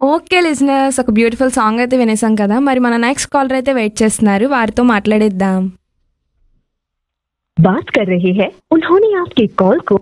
Okay listeners ఒక beautiful song అయితే వినేసాం కదా మరి మన నెక్స్ట్ కాలర్ అయితే వెయిట్ చేస్తున్నారు వారితో మాట్లాడేద్దాం बात कर रहे हैं उन्होंने आपके कॉल को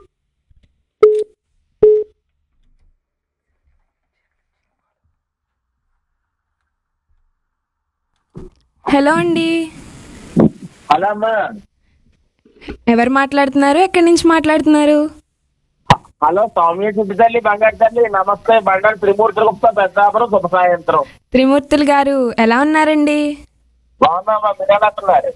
హలో అండి హలో అమ్మా ఎవరు మాట్లాడుతున్నారు ఎక్కడి నుంచి మాట్లాడుతున్నారు హలో సౌమ్య సిద్ధి తల్లి బంగారు తల్లి నమస్తే బండారు త్రిమూర్తి గుప్తా పెద్దాపురం శుభ సాయంత్రం త్రిమూర్తులు గారు ఎలా ఉన్నారండి బాగున్నామా మీరు ఎలా ఉన్నారు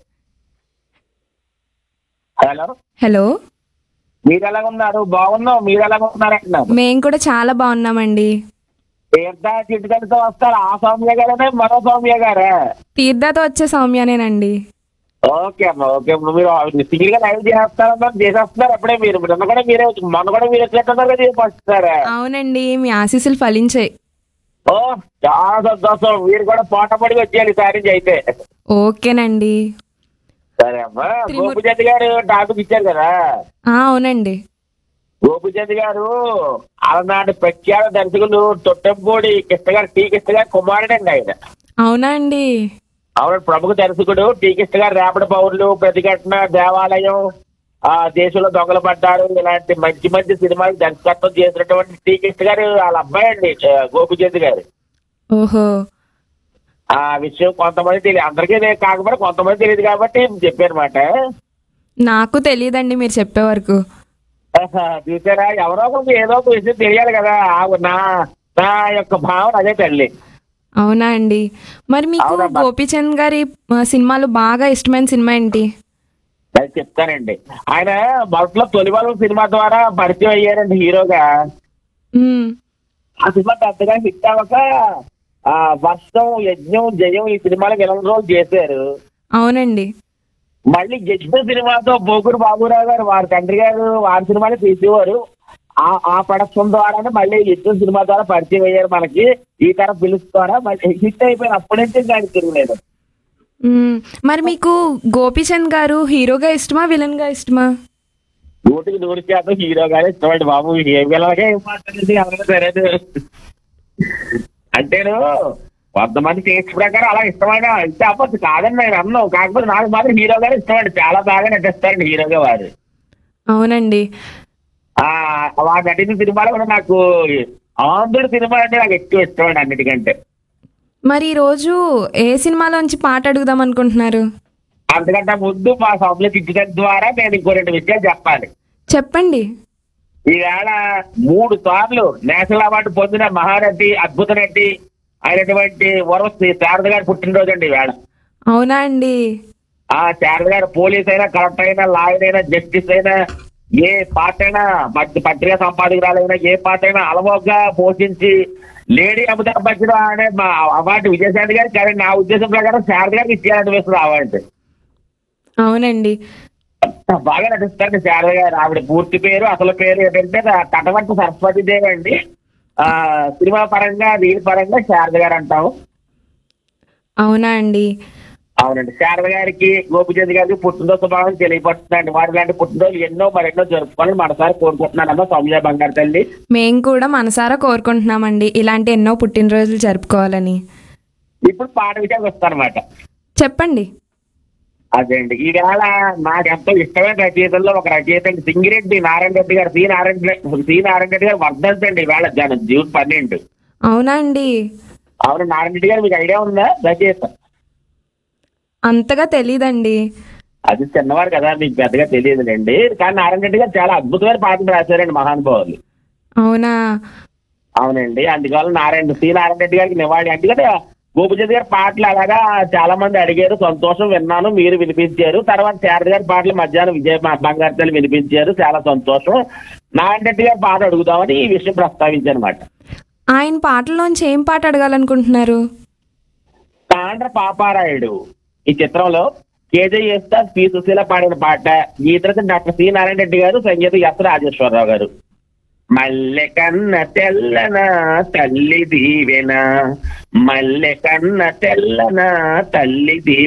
హలో హలో మీరు ఎలా ఉన్నారు బాగున్నాం మీరు ఎలా ఉన్నారు అంటున్నారు మేము కూడా చాలా బాగున్నామండి తీర్థ చిట్టుకలతో వస్తారు ఆ సౌమ్య గారే మరో సౌమ్య గారే తీర్థతో వచ్చే సౌమ్యనేనండి ఓకే అమ్మా ఓకే అమ్మా మీరు సింగిల్ గా లైవ్ చేస్తారన్నారు చేసేస్తున్నారు అప్పుడే మీరు నిన్న కూడా మీరే వచ్చి- మొన్న కూడా మీరు ఎట్లెట్టున్నారు కదా వస్తారా అవునండి మీ ఆశీస్సులు ఫలించాయి ఓ చాలా సంతోషం మీరు కూడా పోట పడి వచ్చేయాలి ఈసారి నుంచి అయితే ఓకేనండి సరే అమ్మా త్రిమూర్తి- గోపిచంద్ గారు టాపిక్ ఇచ్చారు కదా ఆ, అవునండి గోపిచంద్ గారు అలనాటి ప్రఖ్యాత దర్శకులు తొట్టంపూడి కృష్ణ గారు టీ కృష్ణ గారు కుమారుడు అండి ఆయన అవునా అండి ఆవిడ ప్రముఖ దర్శకుడు టీ కృష్ణ గారు రేపటి పౌరులు ప్రతిఘటన దేవాలయం ఆ దేశంలో దొంగలు పడ్డారు ఇలాంటి మంచి మంచి సినిమాలు దర్శకత్వం చేసినటువంటి టీ కృష్ణ గారు వాళ్ళ అబ్బాయి అండి ఆ, గోపిచంద్ గారు ఓహో ఆ విషయం కొంతమంది తెలియదు అందరికీ తెలియదు కాకపోతే కొంతమంది తెలియదు కాబట్టి చెప్పారన్నమాట నాకు తెలియదండి మీరు చెప్పే వరకు ఆహా, చూసారా ఎవరో ఒకరికి ఏదో ఒక విషయం తెలియాలి కదా ఆ- నా నా యొక్క భావన అదే తల్లి అవునా అండి మరి మీకు అవునమ్మా. గోపీచంద్ గారి ఆ, సినిమాలు బాగా ఇష్టమైన సినిమా ఏంటి అది చెప్తానండి ఆయన మొదట్లో తొలివారం సినిమా ద్వారా పరిచయం అయ్యారండి హీరోగా మ్మ్. ఆ సినిమా పెద్దగా హిట్ అవ్వక ఆ వర్షం యజ్ఞం జయం ఈ సినిమాలు విలన్ రోల్ చేశారు అవునండి మళ్ళీ యజ్ఞ సినిమాతో బోగురు బాబురావు గారు వారి తండ్రి గారు వారి సినిమాని తీసేవారు ఆ ఆ ప్రొడక్షన్ ద్వారానే మళ్ళీ యజ్ఞం సినిమా ద్వారా పరిచయం అయ్యారు మనకి ఈ తరం పిలుసు ద్వారా మళ్ళీ హిట్ అయిపోయిన అప్పటి నుంచి ఇంకా ఆయన తిరగలేదు మ్మ్. మరి మీకు గోపీచంద్ గారు హీరోగా ఇష్టమా విలన్ గా ఇష్టమా నూటికి నూరు శాతం హీరో గారే ఇష్టమండి బాబు ఏ పిల్లలకే ఏం మాట్లాడింది ఎవరైనా సరే అంటేను కొంతమంది టేస్ట్ ప్రకారం అలా ఇష్టమైన ఇస్తే అవ్వచ్చు కాదని నేను అన్నాను కాకపోతే నాకు మాత్రం హీరో గారు ఇష్టమండి చాలా బాగా నటిస్తారండి హీరోగా వారు అవునండి ఆ వారు నటించిన సినిమాలు కూడా నాకు ఆంధ్రుడు సినిమా అంటే నాకు ఎక్కువ ఇష్టం అండి అన్నిటికంటే మరి ఈ రోజు ఏ సినిమాలోంచి పాట అడుగుదాం అనుకుంటున్నారు అంతకంటే ముందు మా సభలో ఇచ్చడం ద్వారా నేను ఇంకో రెండు విషయాలు చెప్పాలి చెప్పండి ఈవేళ మూడు సార్లు నేషనల్ అవార్డు పొందిన మహానటి అద్భుత నటి అయినటువంటి వరవస్తి శారద గారి పుట్టినరోజు అండి ఈవేళ అవునా అండి ఆ శారద గారు పోలీస్ అయినా కలెక్టర్ అయినా లాయర్ అయినా జస్టిస్ అయినా ఏ పార్ట్ అయినా మధ్య పత్రికా సంపాదకురాలైనా ఏ పార్ట్ అయినా అలవోగ్గా పోషించి లేడీ అమితాబ్ బచ్చన్ అనే మా అవార్డు విజయశాంతి గారికి కానీ నా ఉద్దేశం ప్రకారం శారద గారికి ఇచ్చేయాలనిపిస్తుంది ఆ అవార్డు అవునండి బాగా నటిస్తారు శారద గారు ఆవిడ పూర్తి పేరు అసలు పేరు ఏంటంటే తటవర్తి సరస్వతి దేవి అండి ఆ సినిమా పరంగా దీని పరంగా శారద గారు అంటాము అవునా అండి అవునండి శారద గారికి గోపిచంద్ గారికి పుట్టినరోజు శుభాకాంక్షలు తెలియపడుతుందండి వారి లాంటి పుట్టినరోజు ఎన్నో మరెన్నో జరుపుకోవాలని మనసారి కోరుకుంటున్నానమ్మా సౌమ్య బంగారు తల్లి మేము కూడా మనసారా కోరుకుంటున్నామండి ఇలాంటి ఎన్నో పుట్టినరోజులు జరుపుకోవాలని ఇప్పుడు పాట విషయానికి వస్తానమాట చెప్పండి అదే అండి ఈవేళ నాకు ఎంతో ఇష్టమైన రచయితల్లో ఒక రచయిత అండి సింగిరెడ్డి నారాయణ రెడ్డి గారు సి నారాయణ రెడ్డి సి నారాయణ రెడ్డి గారు వర్ధంతి అండి ఈవేళ జన జూన్ పన్నెండు అవునా అండి అవును నారాయణ రెడ్డి గారు మీకు ఐడియా ఉందా రచయిత అంతగా తెలీదండి అది చిన్నవారు కదా మీకు పెద్దగా తెలియదులేండి కానీ నారాయణ రెడ్డి గారు చాలా అద్భుతమైన పాటలు రాశారండి మహానుభావులు అవునా అవునండి అందువల్ల నారాయణ సి నారాయణ రెడ్డి గారికి నివాళి అందుకని గోపిచంద్ గారి పాటలు అలాగా చాలా మంది అడిగారు సంతోషం విన్నాను మీరు వినిపించారు తర్వాత శారద గారి పాటలు మధ్యాహ్నం విజయ బంగారు తల్లి వినిపించారు చాలా సంతోషం నారాయణ రెడ్డి గారి పాట అడుగుదామని ఈ విషయం ప్రస్తావించాను అనమాట ఆయన పాటల్లోంచి ఏం పాట అడగాలనుకుంటున్నారు తాండ్ర పాపారాయుడు ఈ చిత్రంలో కేజీ ఎస్తా పి సుశీల పాడిన పాట గీతరచన డాక్టర్ సి నారాయణ రెడ్డి గారు సంగీత ఎస్ రాజేశ్వరరావు గారు మల్లె కన్న తెల్లన తల్లి దీవెన మల్లె కన్న తెల్లన తల్లి దీవెన